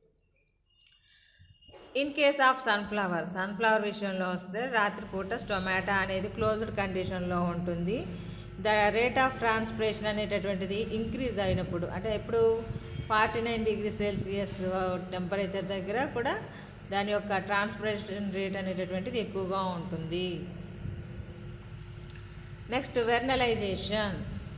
in case of sunflower sunflower విషయంలో వస్తే రాత్రిపూట స్టొమాటో అనేది క్లోజ్డ్ కండిషన్లో ఉంటుంది ద రేట్ ఆఫ్ ట్రాన్స్పిరేషన్ అనేటటువంటిది ఇంక్రీజ్ అయినప్పుడు అంటే ఎప్పుడు forty nine degree Celsius temperature దగ్గర కూడా దాని యొక్క ట్రాన్స్పిరేషన్ రేట్ అనేటటువంటిది ఎక్కువగా ఉంటుంది నెక్స్ట్ వెర్నలైజేషన్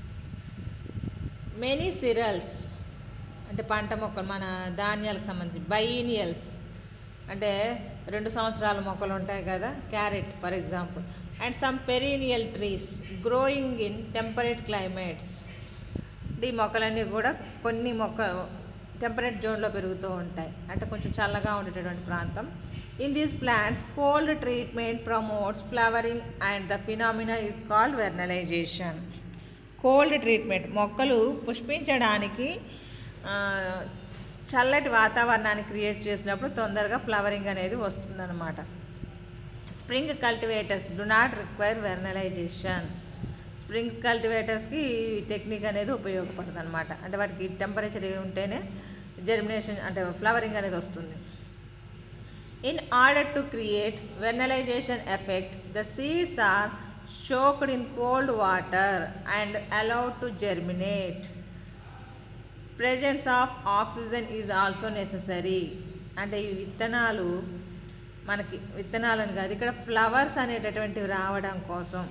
మెనీ సిరల్స్ అంటే పంట మొక్కలు మన ధాన్యాలకు సంబంధించి బైనియల్స్ అంటే రెండు సంవత్సరాల మొక్కలు ఉంటాయి కదా carrot for example and some perennial trees growing in temperate climates ఈ మొక్కలన్నీ కూడా కొన్ని మొక్క టెంపరేట్ జోన్లో పెరుగుతూ ఉంటాయి అంటే కొంచెం చల్లగా ఉండేటటువంటి ప్రాంతం in these plants cold treatment promotes flowering and the phenomena is called vernalization cold treatment మొక్కలు పుష్పించడానికి ఆ, చల్లటి వాతావరణాన్ని క్రియేట్ చేసినప్పుడు తొందరగా ఫ్లవరింగ్ అనేది వస్తుందన్నమాట spring cultivators do not require vernalization spring కల్టివేటర్స్కి ఈ టెక్నిక్ అనేది ఉపయోగపడుతుంది అనమాట అంటే వాటికి టెంపరేచర్ ఉంటేనే జెర్మినేషన్ అంటే ఫ్లవరింగ్ అనేది వస్తుంది in order to create vernalization effect the seeds are soaked in cold water and allowed to germinate presence of oxygen is also necessary అంటే ఈ విత్తనాలు మనకి విత్తనాలను కాదు ఇక్కడ ఫ్లవర్స్ అనేటటువంటివి రావడం కోసం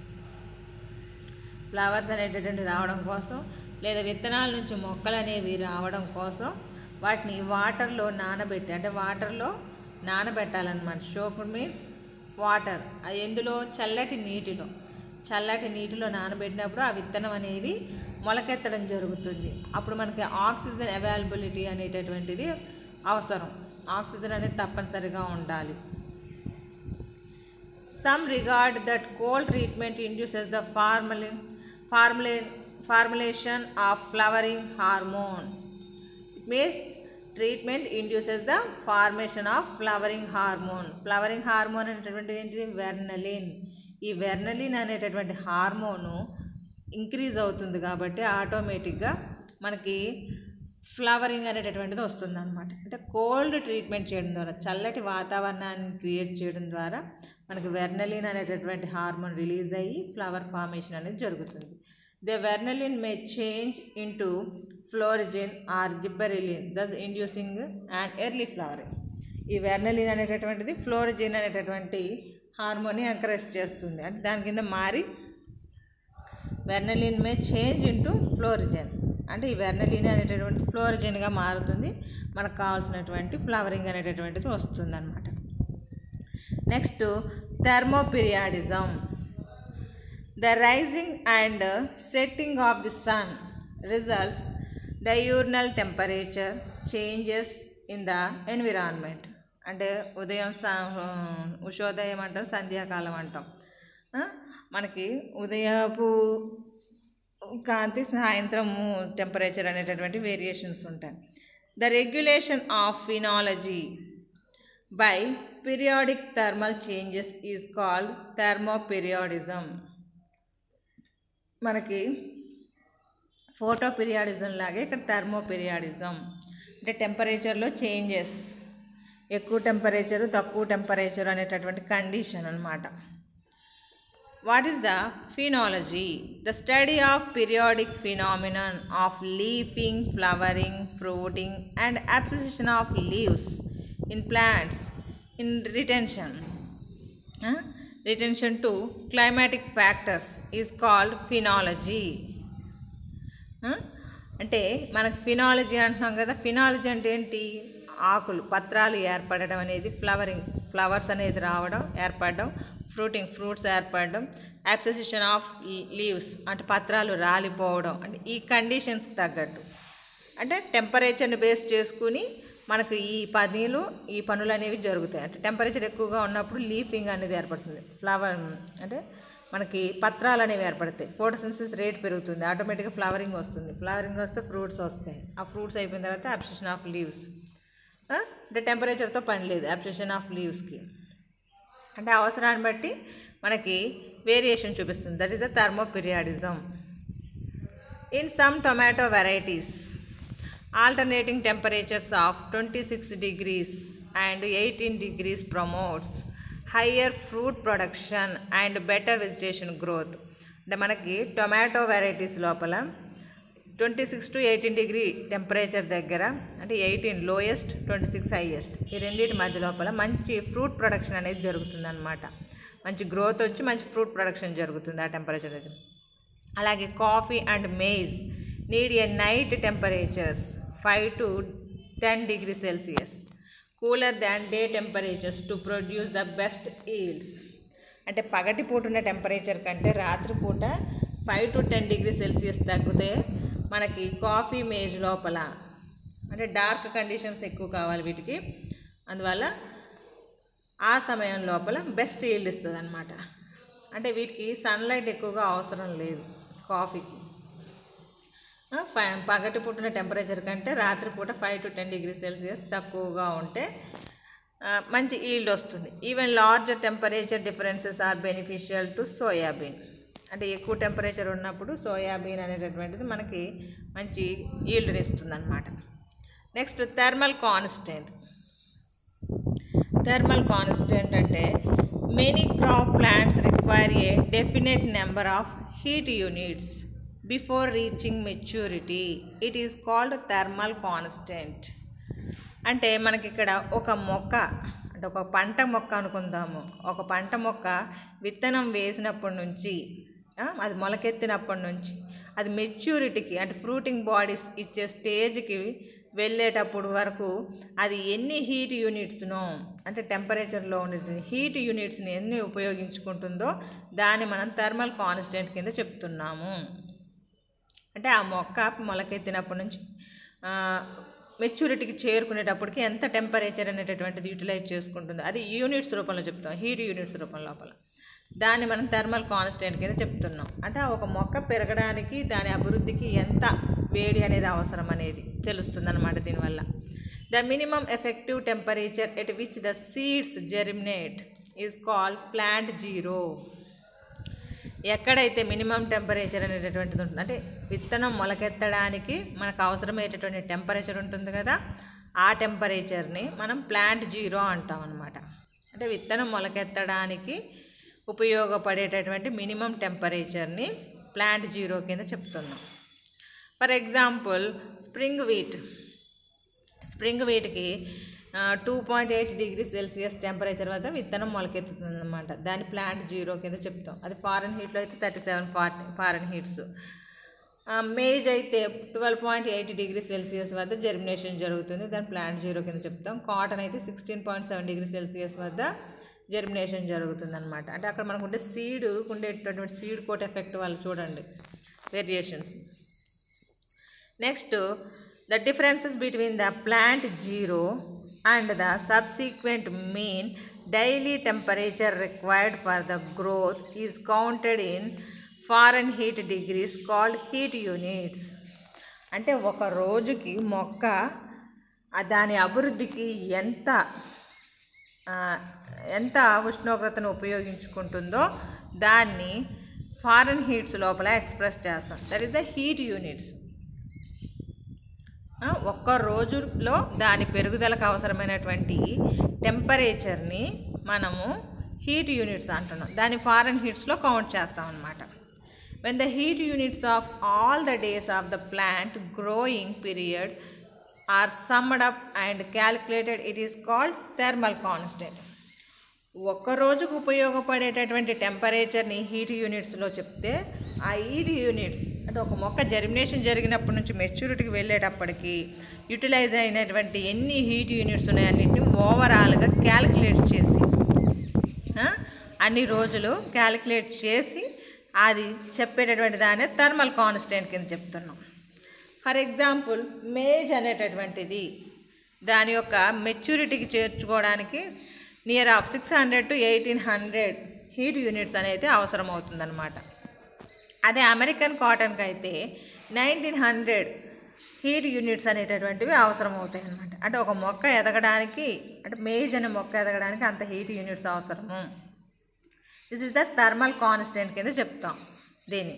ఫ్లవర్స్ అనేటటువంటివి రావడం కోసం లేదా విత్తనాల నుంచి మొక్కలు అనేవి రావడం కోసం వాటిని వాటర్లో నానబెట్టి అంటే వాటర్లో నానబెట్టాలన్నమాట షోక్ మీన్స్ వాటర్ అది ఎందులో చల్లటి నీటిలో చల్లటి నీటిలో నానబెట్టినప్పుడు ఆ విత్తనం అనేది మొలకెత్తడం జరుగుతుంది అప్పుడు మనకి ఆక్సిజన్ అవైలబిలిటీ అనేటటువంటిది అవసరం ఆక్సిజన్ అనేది తప్పనిసరిగా ఉండాలి Some regard that cold treatment induces the formulin, formulin, formulation of flowering hormone. It means treatment induces the formation of flowering hormone. Flowering hormone అనేటటువంటిది ఏంటిది వెర్నలిన్ ఈ వెర్నలిన్ అనేటటువంటి హార్మోను ఇంక్రీజ్ అవుతుంది కాబట్టి ఆటోమేటిక్గా మనకి ఫ్లవరింగ్ అనేటటువంటిది వస్తుంది అనమాట అంటే కోల్డ్ ట్రీట్మెంట్ చేయడం ద్వారా చల్లటి వాతావరణాన్ని క్రియేట్ చేయడం ద్వారా మనకి వెర్నలిన్ అనేటటువంటి హార్మోన్ రిలీజ్ అయ్యి ఫ్లవర్ ఫార్మేషన్ అనేది జరుగుతుంది the vernalin may change into florigen or gibberellin thus inducing and early flowering ఈ వెర్నలిన్ అనేటటువంటిది ఫ్లోరిజిన్ అనేటటువంటి హార్మోన్ని ఎంకరేజ్ చేస్తుంది అంటే దాని కింద మారి వెర్నలిన్ మే చేంజ్ ఇంటూ ఫ్లోరిజన్ అంటే ఈ వెర్నలిన్ అనేటటువంటి ఫ్లోరిజన్గా మారుతుంది మనకు కావాల్సినటువంటి ఫ్లవరింగ్ అనేటటువంటిది వస్తుంది అనమాట next thermoperiodism the rising and setting of the sun results diurnal temperature changes in the environment అంటే ఉదయం సా ఉషోదయం అంటాం సంధ్యాకాలం అంటాం ఆ, మనకి ఉదయపు కాంతి సాయంత్రము టెంపరేచర్ అనేటటువంటి వేరియేషన్స్ ఉంటాయి the regulation of phenology by periodic thermal changes is called thermoperiodism మనకి ఫోటో పీరియాడిజం లాగే ఇక్కడ థర్మో పీరియాడిజం అంటే టెంపరేచర్లో చేంజెస్ ఎక్కువ టెంపరేచరు తక్కువ టెంపరేచర్ అనేటటువంటి కండిషన్ అన్నమాట what is the phenology the study of periodic phenomenon of leafing flowering fruiting and abscission of leaves in plants in retention retention to climatic factors is called phenology అంటే మనకు ఫినాలజీ అంటున్నాం కదా ఫినాలజీ అంటే ఏంటి ఆకులు పత్రాలు ఏర్పడడం అనేది ఫ్లవరింగ్ ఫ్లవర్స్ అనేది రావడం ఏర్పడడం ఫ్రూటింగ్ ఫ్రూట్స్ ఏర్పడడం అబ్సెసిషన్ ఆఫ్ లీవ్స్ అంటే పత్రాలు రాలిపోవడం అంటే ఈ కండిషన్స్కి తగ్గట్టు అంటే టెంపరేచర్ని బేస్ చేసుకుని మనకు ఈ పనులు ఈ పనులు అనేవి జరుగుతాయి అంటే టెంపరేచర్ ఎక్కువగా ఉన్నప్పుడు లీఫింగ్ అనేది ఏర్పడుతుంది ఫ్లవర్ అంటే మనకి పత్రాలు అనేవి ఏర్పడతాయి ఫోటోసిన్సిస్ రేట్ పెరుగుతుంది ఆటోమేటిక్గా ఫ్లవరింగ్ వస్తుంది ఫ్లవరింగ్ వస్తే ఫ్రూట్స్ వస్తాయి ఆ ఫ్రూట్స్ అయిపోయిన తర్వాత అబ్సెషన్ ఆఫ్ లీవ్స్ అంటే టెంపరేచర్తో పని లేదు అబ్సెషన్ ఆఫ్ లీవ్స్కి అంటే అవసరాన్ని బట్టి మనకి వేరియేషన్ చూపిస్తుంది that is the thermoperiodism in some tomato varieties alternating temperatures of twenty six degrees and eighteen degrees promotes higher fruit production and better vegetation growth అంటే మనకి టొమాటో వెరైటీస్ లోపల twenty six to eighteen degree temperature దగ్గర అంటే eighteen lowest twenty six highest ఈ రెండింటి మధ్య లోపల మంచి ఫ్రూట్ ప్రొడక్షన్ అనేది జరుగుతుంది అనమాట మంచి గ్రోత్ వచ్చి మంచి ఫ్రూట్ ప్రొడక్షన్ జరుగుతుంది ఆ టెంపరేచర్ దగ్గర అలాగే coffee and maize need a night temperatures five to ten degree celsius cooler than day temperatures to produce the best yields అంటే పగటి పూట ఉన్న టెంపరేచర్ కంటే రాత్రిపూట five to ten degree celsius తగ్గితే మనకి కాఫీ మేజ్ లోపల అంటే డార్క్ కండిషన్స్ ఎక్కువ కావాలి వీటికి అందువల్ల ఆ సమయం లోపల బెస్ట్ ఈల్డ్ ఇస్తుంది అనమాట అంటే వీటికి సన్లైట్ ఎక్కువగా అవసరం లేదు కాఫీకి ఆ, ఫై పగటి పుట్టిన టెంపరేచర్ కంటే రాత్రిపూట five to ten degree celsius తక్కువగా ఉంటే ఆ, మంచి ఈల్డ్ వస్తుంది even larger temperature differences are beneficial to soybean అంటే ఎక్కువ టెంపరేచర్ ఉన్నప్పుడు సోయాబీన్ అనేటటువంటిది మనకి మంచి ఈల్డ్ని ఇస్తుంది అనమాట next thermal constant thermal constant అంటే many crop plants require a definite number of heat units before reaching maturity it is called thermal constant అంటే మనకి ఇక్కడ ఒక మొక్క అంటే ఒక పంట మొక్క అనుకుందాము ఒక పంట మొక్క విత్తనం వేసినప్పటి నుంచి ఆ, అది మొలకెత్తినప్పటి నుంచి అది మెచ్యూరిటీకి అంటే ఫ్రూటింగ్ బాడీస్ ఇచ్చే స్టేజ్కి వెళ్ళేటప్పుడు వరకు అది ఎన్ని హీట్ యూనిట్స్నో అంటే టెంపరేచర్లో ఉండే హీట్ యూనిట్స్ని ఎన్ని ఉపయోగించుకుంటుందో దాన్ని మనం థర్మల్ కాన్స్టెంట్ కింద చెప్తున్నాము అంటే ఆ మొక్క మొలకెత్తినప్పటి నుంచి మెచ్యూరిటీకి చేరుకునేటప్పటికి ఎంత టెంపరేచర్ అనేటటువంటిది యూటిలైజ్ చేసుకుంటుంది అది యూనిట్స్ రూపంలో చెప్తాం హీట్ యూనిట్స్ రూపం లోపల దాన్ని మనం థర్మల్ కాన్స్టెంట్ కింద చెప్తున్నాం అంటే ఆ ఒక మొక్క పెరగడానికి దాని అభివృద్ధికి ఎంత వేడి అనేది అవసరం అనేది తెలుస్తుంది అనమాట దీనివల్ల the minimum effective temperature at which the seeds germinate is called plant zero ఎక్కడైతే మినిమం టెంపరేచర్ అనేటటువంటిది ఉంటుంది అంటే విత్తనం మొలకెత్తడానికి మనకు అవసరమయ్యేటటువంటి టెంపరేచర్ ఉంటుంది కదా ఆ టెంపరేచర్ని మనం ప్లాంట్ జీరో అంటాం అనమాట అంటే విత్తనం మొలకెత్తడానికి ఉపయోగపడేటటువంటి మినిమం టెంపరేచర్ని ప్లాంట్ జీరో కింద చెప్తున్నాం for example spring wheat spring వీటికి two point eight degree Celsius temperature వద్ద విత్తనం మొలకెత్తుతుంది అనమాట దాని ప్లాంట్ జీరో కింద చెప్తాం అది ఫారెన్ హీట్లో అయితే థర్టీ సెవెన్ ఫార్ ఫారెన్ హీట్స్ మేజ్ అయితే twelve point eight degree Celsius వద్ద జెర్మినేషన్ జరుగుతుంది దాని ప్లాంట్ జీరో కింద చెప్తాం కాటన్ అయితే sixteen point seven degree Celsius వద్ద జెర్మినేషన్ జరుగుతుంది అనమాట అంటే అక్కడ మనకు ఉండే సీడ్ ఉండేటటువంటి సీడ్ కోట్ ఎఫెక్ట్ వాళ్ళు చూడండి variations next the differences between the plant zero and the subsequent mean daily temperature required for the growth is counted in Fahrenheit degrees called heat units అంటే ఒక రోజుకి మొక్క ఆ దాని అభివృద్ధికి ఎంత ఆ, ఎంత ఉష్ణోగ్రతను ఉపయోగించుకుంటుందో దాన్ని ఫారెన్ హీట్స్ లోపల ఎక్స్ప్రెస్ చేస్తాం that is the heat units ఆ, ఒక్క రోజులో దాని పెరుగుదలకు అవసరమైనటువంటి టెంపరేచర్ని మనము హీట్ యూనిట్స్ అంటున్నాం దాన్ని ఫారెన్ హీట్స్లో కౌంట్ చేస్తాం అనమాట when the heat units of all the days of the plant growing period are summed up and calculated it is called thermal constant ఒక్క రోజుకు ఉపయోగపడేటటువంటి టెంపరేచర్ని హీట్ యూనిట్స్లో చెప్తే ఆ హీట్ యూనిట్స్ అంటే ఒక మొక్క జర్మినేషన్ జరిగినప్పటి నుంచి మెచ్యూరిటీకి వెళ్ళేటప్పటికి యూటిలైజ్ అయినటువంటి ఎన్ని హీట్ యూనిట్స్ ఉన్నాయో అన్నింటిని ఓవరాల్గా క్యాలిక్యులేట్ చేసి ఆ, అన్ని రోజులు క్యాలిక్యులేట్ చేసి అది చెప్పేటటువంటి దాన్ని థర్మల్ కాన్స్టెంట్ కింద చెప్తున్నాం ఫర్ ఎగ్జాంపుల్ మేజ్ అనేటటువంటిది దాని యొక్క మెచ్యూరిటీకి చేర్చుకోవడానికి near of six hundred to eighteen hundred heat units అనేది అవసరం అవుతుందన్నమాట అదే అమెరికన్ కాటన్కి అయితే నైన్టీన్ హండ్రెడ్ హీట్ యూనిట్స్ అనేటటువంటివి అవసరం అవుతాయి అన్నమాట అంటే ఒక మొక్క ఎదగడానికి అంటే మేజ్ అనే మొక్క ఎదగడానికి అంత హీట్ యూనిట్స్ అవసరము this is the thermal constant కింద చెప్తాం దీన్ని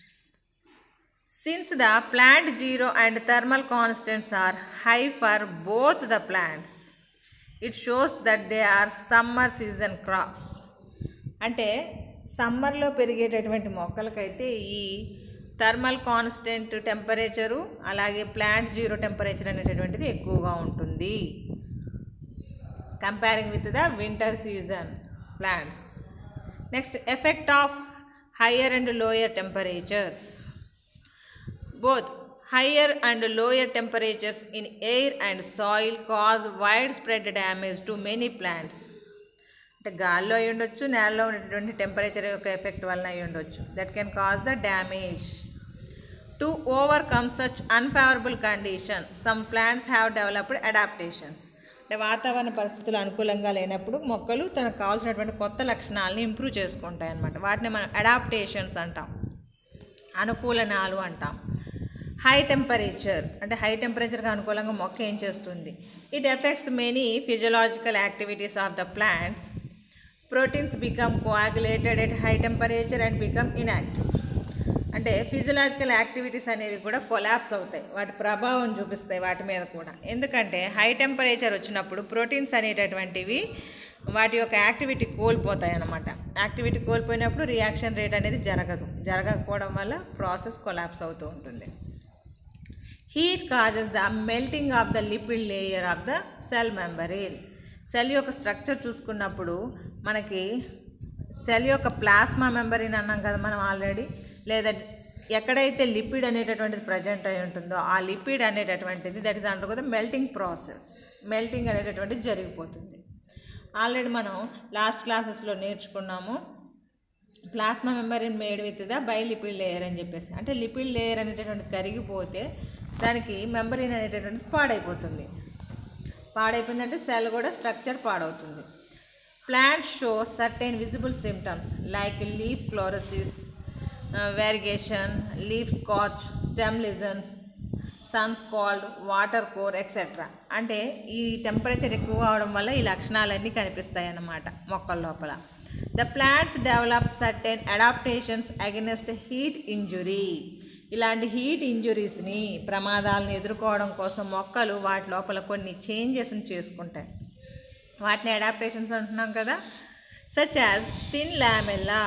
since the plant zero and thermal constants are high for both the plants it shows that they are summer season crops అంటే సమ్మర్లో పెరిగేటటువంటి మొక్కలకైతే ఈ థర్మల్ కాన్స్టెంట్ టెంపరేచరు అలాగే ప్లాంట్ జీరో టెంపరేచర్ అనేటటువంటిది ఎక్కువగా ఉంటుంది comparing with the winter season plants next effect of higher and lower temperatures both higher and lower temperatures in air and soil cause widespread damage to many plants అంటే గాల్లో అయి ఉండొచ్చు నేలలో ఉన్నటువంటి టెంపరేచర్ యొక్క ఎఫెక్ట్ వలన అయి ఉండొచ్చు that can cause the damage to overcome such unfavourable condition some plants have developed adaptations అంటే వాతావరణ పరిస్థితులు అనుకూలంగా లేనప్పుడు మొక్కలు తనకు కావాల్సినటువంటి కొత్త లక్షణాలను ఇంప్రూవ్ చేసుకుంటాయి అన్నమాట వాటిని మనం అడాప్టేషన్స్ అంటాం అనుకూలనాలు అంటాం హై టెంపరేచర్ అంటే హై టెంపరేచర్కి అనుకూలంగా మొక్క ఏం చేస్తుంది it affects many physiological activities of the plants proteins become coagulated at high temperature and become inactive అంటే ఫిజియలాజికల్ యాక్టివిటీస్ అనేవి కూడా కొలాప్స్ అవుతాయి వాటి ప్రభావం చూపిస్తాయి వాటి మీద కూడా ఎందుకంటే హై టెంపరేచర్ వచ్చినప్పుడు ప్రోటీన్స్ అనేటటువంటివి వాటి యొక్క యాక్టివిటీ కోల్పోతాయి అన్నమాట యాక్టివిటీ కోల్పోయినప్పుడు రియాక్షన్ రేట్ అనేది జరగదు జరగకపోవడం వల్ల ప్రాసెస్ కొలాప్స్ అవుతూ ఉంటుంది heat causes the melting of the lipid layer of the cell membrane cell యొక్క స్ట్రక్చర్ చూసుకున్నప్పుడు మనకి సెల్ యొక్క ప్లాస్మా మెంబరీన్ అన్నాం కదా మనం ఆల్రెడీ లేదా ఎక్కడైతే లిపిడ్ అనేటటువంటిది ప్రజెంట్ అయి ఉంటుందో ఆ లిపిడ్ అనేటటువంటిది that is under the melting process melting అనేటటువంటిది జరిగిపోతుంది ఆల్రెడీ మనం లాస్ట్ క్లాసెస్లో నేర్చుకున్నాము plasma membrane made with the bi lipid layer అని చెప్పేసి అంటే లిపిడ్ లేయర్ అనేటటువంటిది కరిగిపోతే దానికి మెంబరీన్ అనేటటువంటిది పాడైపోతుంది పాడైపోయిందంటే సెల్ కూడా స్ట్రక్చర్ పాడవుతుంది plant show certain visible symptoms like leaf chlorosis variegation leaf scorch stem lesions sun scald water core etcetera అంటే ఈ టెంపరేచర్ ఎక్కువ అవడం వల్ల ఈ లక్షణాలన్నీ కనిపిస్తాయి అన్నమాట మొక్కల లోపల the plants develop certain adaptations against heat injury ఇలాంటి హీట్ ఇంజురీస్ని ప్రమాదాలను ఎదుర్కోవడం కోసం మొక్కలు వాటి లోపల కొన్ని చేంజెస్ని చేసుకుంటాయి వాటిని అడాప్టేషన్స్ అంటున్నాం కదా such as thin lamella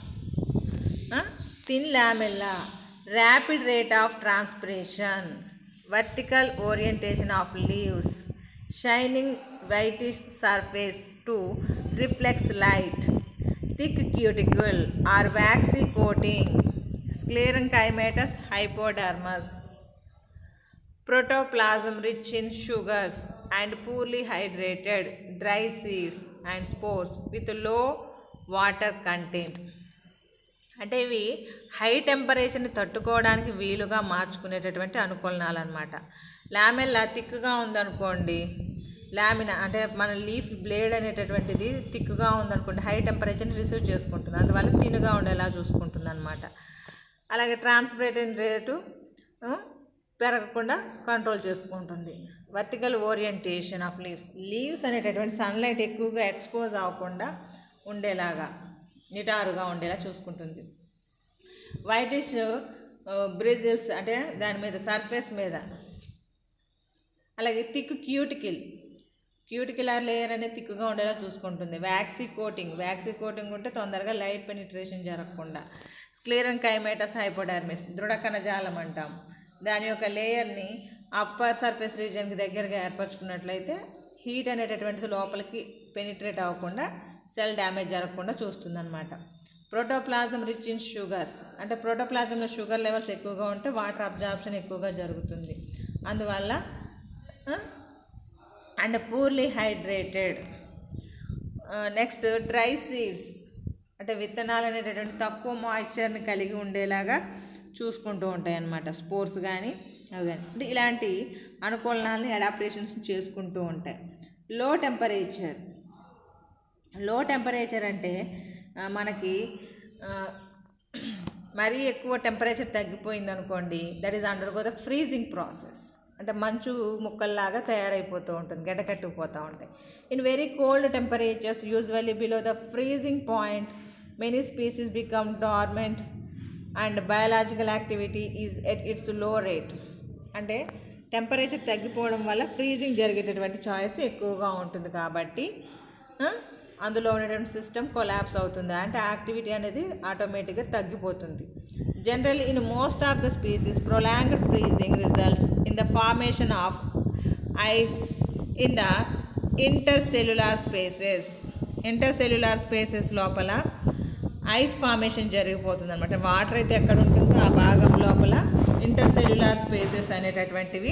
thin lamella rapid rate of transpiration vertical orientation of leaves shining whitish surface to reflex light thick cuticle or waxy coating sclerenchymatous hypodermis protoplasm rich in sugars and poorly hydrated dry seeds and spores with low water content అంటే ఇవి హై టెంపరేచర్ని తట్టుకోవడానికి వీలుగా మార్చుకునేటటువంటి అనుకూలనాలు అనమాట లామెల్లా తిక్కుగా ఉందనుకోండి లామిన అంటే మన లీఫ్ బ్లేడ్ అనేటటువంటిది తిక్కుగా ఉందనుకోండి హై టెంపరేచర్ని రిసీవ్ చేసుకుంటుంది అందువల్ల తినుగా ఉండేలా చూసుకుంటుంది అనమాట అలాగే ట్రాన్స్పిరేటిన్ రేటు ఆ, పెరగకుండా కంట్రోల్ చేసుకుంటుంది vertical orientation of leaves leaves అనేటటువంటి సన్లైట్ ఎక్కువగా ఎక్స్పోజ్ అవ్వకుండా ఉండేలాగా నిటారుగా ఉండేలా చూసుకుంటుంది వైటిష్ బ్రిజిల్స్ అంటే దాని మీద సర్ఫేస్ మీద అలాగే థిక్ క్యూటికిల్ క్యూటికిలర్ లేయర్ అనేది థిక్గా ఉండేలా చూసుకుంటుంది వ్యాక్సీ కోటింగ్ వ్యాక్సీ కోటింగ్ ఉంటే తొందరగా లైట్ పెనిట్రేషన్ జరగకుండా స్క్లీరన్ కైమేటస్ హైపోడర్మిస్ దృఢ కణజాలం అంటాం దాని యొక్క లేయర్ని అప్పర్ సర్ఫేస్ రీజియన్కి దగ్గరగా ఏర్పరచుకున్నట్లయితే హీట్ అనేటటువంటిది లోపలికి పెనిట్రేట్ అవ్వకుండా సెల్ డ్యామేజ్ జరగకుండా చూస్తుందన్నమాట ప్రోటోప్లాజం రిచ్ ఇన్ షుగర్స్ అంటే ప్రోటోప్లాజంలో షుగర్ లెవెల్స్ ఎక్కువగా ఉంటే వాటర్ అబ్జార్ప్షన్ ఎక్కువగా జరుగుతుంది అందువల్ల and poorly hydrated next dry seeds అంటే విత్తనాలు అనేటటువంటి తక్కువ మాయిశ్చర్ని కలిగి ఉండేలాగా చూసుకుంటూ ఉంటాయి అన్నమాట స్పోర్ట్స్ కానీ అవి కానీ అంటే ఇలాంటి అనుకూలనాలని అడాప్టేషన్స్ చేసుకుంటూ ఉంటాయి లో టెంపరేచర్ లో టెంపరేచర్ అంటే ఆ, మనకి ఆ, మరీ ఎక్కువ టెంపరేచర్ తగ్గిపోయింది అనుకోండి that is undergo the freezing process అంటే మంచు ముక్కల్లాగా తయారైపోతూ ఉంటుంది గడ్డకట్టుకుపోతూ ఉంటాయి in very cold temperatures usually below the freezing point many species become dormant and biological activity is at its low rate అంటే టెంపరేచర్ తగ్గిపోవడం వల్ల ఫ్రీజింగ్ జరిగేటటువంటి చాయిస్ ఎక్కువగా ఉంటుంది కాబట్టి ఆ, అందులో ఉన్నటువంటి సిస్టమ్ కొలాప్స్ అవుతుంది అంటే యాక్టివిటీ అనేది ఆటోమేటిక్గా తగ్గిపోతుంది general in most of the species prolonged freezing results in the formation of ice in the intercellular spaces intercellular spaces లోపల ఐస్ ఫార్మేషన్ జరిగిపోతుంది అనమాట వాటర్ అయితే ఎక్కడ ఉంటుందో ఆ భాగం లోపల ఇంటర్సెల్యులార్ స్పేసెస్ అనేటటువంటివి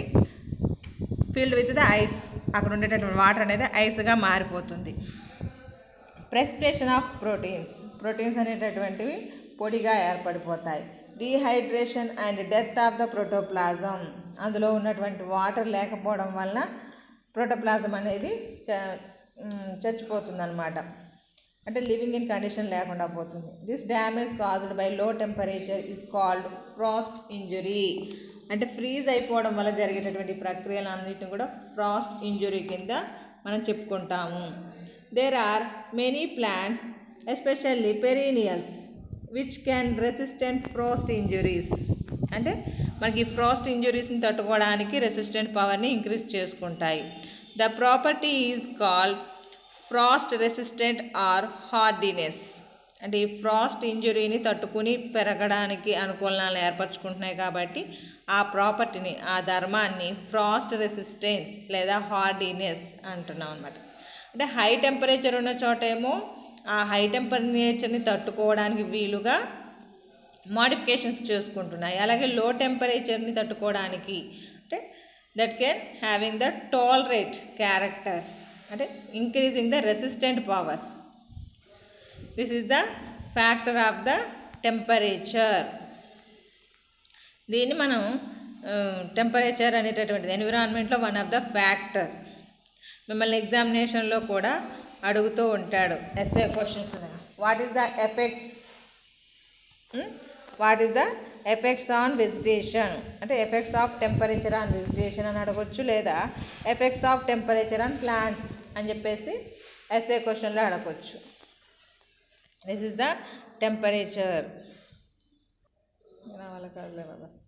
ఫీల్డ్ విత్ ద ఐస్ అక్కడ ఉండేటటువంటి వాటర్ అనేది ఐస్గా మారిపోతుంది ప్రెస్పిరేషన్ ఆఫ్ ప్రోటీన్స్ ప్రోటీన్స్ అనేటటువంటివి పొడిగా ఏర్పడిపోతాయి dehydration and death of the protoplasm అందులో ఉన్నటువంటి వాటర్ లేకపోవడం వలన ప్రోటోప్లాజం అనేది చ చచ్చిపోతుంది అనమాట అంటే లివింగ్ ఇన్ కండిషన్ లేకుండా పోతుంది this damage caused by low temperature is called frost injury అంటే ఫ్రీజ్ అయిపోవడం వల్ల జరిగేటటువంటి ప్రక్రియలన్నిటిని కూడా ఫ్రాస్ట్ ఇంజురీ కింద మనం చెప్పుకుంటాము there are many plants especially perennials which can resistant frost injuries అంటే మనకి ఫ్రోస్ట్ ఇంజురీస్ని తట్టుకోవడానికి రెసిస్టెంట్ పవర్ని ఇంక్రీజ్ చేసుకుంటాయి the property is called frost resistant or hardiness అంటే ఈ ఫ్రాస్ట్ ఇంజురీని తట్టుకుని పెరగడానికి అనుకూలనాలను ఏర్పరచుకుంటున్నాయి కాబట్టి ఆ ప్రాపర్టీని ఆ ధర్మాన్ని ఫ్రాస్ట్ రెసిస్టెన్స్ లేదా హార్డినెస్ అంటున్నాం అనమాట అంటే హై టెంపరేచర్ ఉన్న చోటేమో ఆ హై టెంపరేచర్ని తట్టుకోవడానికి వీలుగా మాడిఫికేషన్స్ చేసుకుంటున్నాయి అలాగే లో టెంపరేచర్ని తట్టుకోవడానికి అంటే that can having the tolerate characters అంటే increasing the resistant powers this is the factor of the temperature దీన్ని మనం టెంపరేచర్ అనేటటువంటిది ఎన్విరాన్మెంట్లో వన్ ఆఫ్ ద ఫ్యాక్టర్ మిమ్మల్ని ఎగ్జామినేషన్లో కూడా అడుగుతూ ఉంటాడు SA questions what is the effects what is the effects on vegetation అంటే effects of temperature on vegetation అని అడగొచ్చు లేదా effects of temperature on plants అని చెప్పేసి ఎస్ఏ క్వశ్చన్లో అడగొచ్చు దిస్ ఇస్ ద టెంపరేచర్ వాళ్ళ కాదులే బాబా